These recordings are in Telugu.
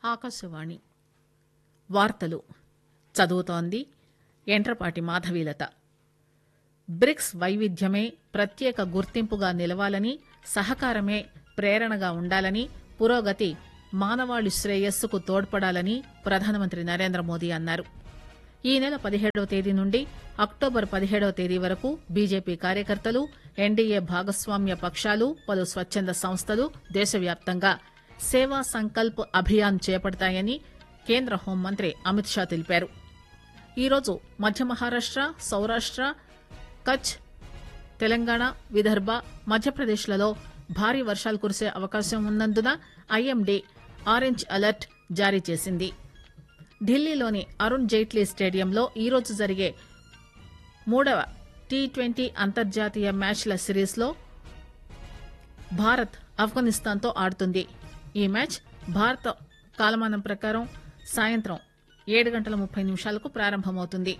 ఆకాశవాణి వార్తలు చదువుతోంది ఎంట్రపాటి మాధవీలత బ్రిక్స్ వైవిధ్యమే ప్రత్యేక గుర్తింపుగా నిలవాలని సహకారమే ప్రేరణగా ఉండాలని పురోగతి మానవాళి శ్రేయస్సుకు తోడ్పడాలని ప్రధానమంత్రి నరేంద్ర మోదీ అన్నారు ఈ నెల పదిహేడవ తేదీ నుండి అక్టోబర్ పదిహేడవ తేదీ వరకు బీజేపీ కార్యకర్తలు ఎన్డీఏ భాగస్వామ్య పక్షాలు పలు స్వచ్చంద సంస్థలు దేశవ్యాప్తంగా సేవా సంకల్ప్ అభియాన్ చేపడతాయని కేంద్ర హోంమంత్రి అమిత్ షా తెలిపారు ఈరోజు మధ్య మహారాష్ట సౌరాష్ట కచ్ తెలంగాణ విదర్భ మధ్యప్రదేశ్లలో భారీ వర్షాలు కురిసే అవకాశం ఉన్నందున ఐఎండీ ఆరెంజ్ అలర్ట్ జారీ చేసింది ఢిల్లీలోని అరుణ్ జైట్లీ స్టేడియంలో ఈరోజు జరిగే మూడవ టీ ట్వంటీ అంతర్జాతీయ మ్యాచ్ల సిరీస్లో భారత్ ఆఫ్ఘనిస్తాన్తో ఆడుతుంది ఈ మ్యాచ్ భారత కాలమానం ప్రకారం సాయంత్రం ఏడు గంటల ముప్పై నిమిషాలకు ప్రారంభమవుతుంది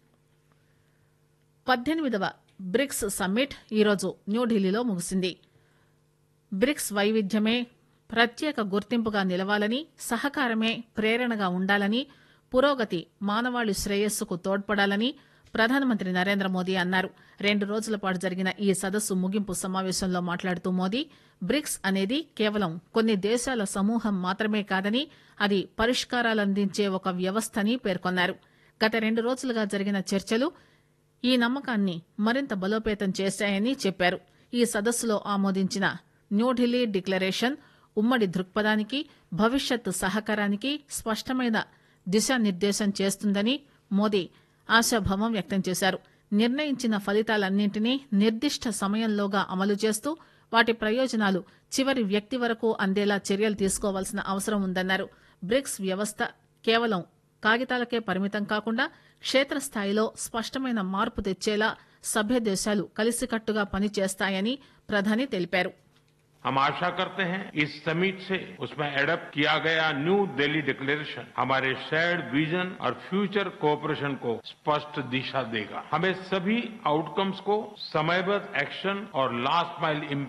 పద్దెనిమిదవ బ్రిక్స్ సమ్మిట్ ఈరోజు న్యూఢిల్లీలో ముగిసింది బ్రిక్స్ వైవిధ్యమే ప్రత్యేక గుర్తింపుగా నిలవాలని సహకారమే ప్రేరణగా ఉండాలని పురోగతి మానవాళి శ్రేయస్సుకు తోడ్పడాలని ప్రధానమంత్రి నరేంద్ర మోదీ అన్నారు రెండు రోజుల పాటు జరిగిన ఈ సదస్సు ముగింపు సమావేశంలో మాట్లాడుతూ మోదీ బ్రిక్స్ అనేది కేవలం కొన్ని దేశాల సమూహం మాత్రమే కాదని అది పరిష్కారాలందించే ఒక వ్యవస్థని పేర్కొన్నారు గత రెండు రోజులుగా జరిగిన చర్చలు ఈ నమ్మకాన్ని మరింత బలోపేతం చేశాయని చెప్పారు ఈ సదస్సులో ఆమోదించిన న్యూఢిల్లీ డిక్లరేషన్ ఉమ్మడి దృక్పథానికి భవిష్యత్ సహకారానికి స్పష్టమైన దిశానిర్దేశం చేస్తుందని మోదీ ఆశాభావం వ్యక్తం చేశారు నిర్ణయించిన ఫలితాలన్నింటినీ నిర్దిష్ట సమయంలోగా అమలు చేస్తూ వాటి ప్రయోజనాలు చివరి వ్యక్తి వరకు అందేలా చర్యలు తీసుకోవాల్సిన అవసరం ఉందన్నారు బ్రిక్స్ వ్యవస్థ కేవలం కాగితాలకే పరిమితం కాకుండా క్షేత్రస్థాయిలో స్పష్టమైన మార్పు తెచ్చేలా సభ్య దేశాలు కలిసికట్టుగా పనిచేస్తాయని ప్రధాని తెలిపారు हम आशा करते हैं इस समिट से उसमें एडप्ट किया गया न्यू दिल्ली डिक्लेरेशन हमारे शेयर्ड विजन और फ्यूचर कोऑपरेशन को स्पष्ट दिशा देगा हमें सभी आउटकम्स को समयबद्ध एक्शन और लास्ट माइल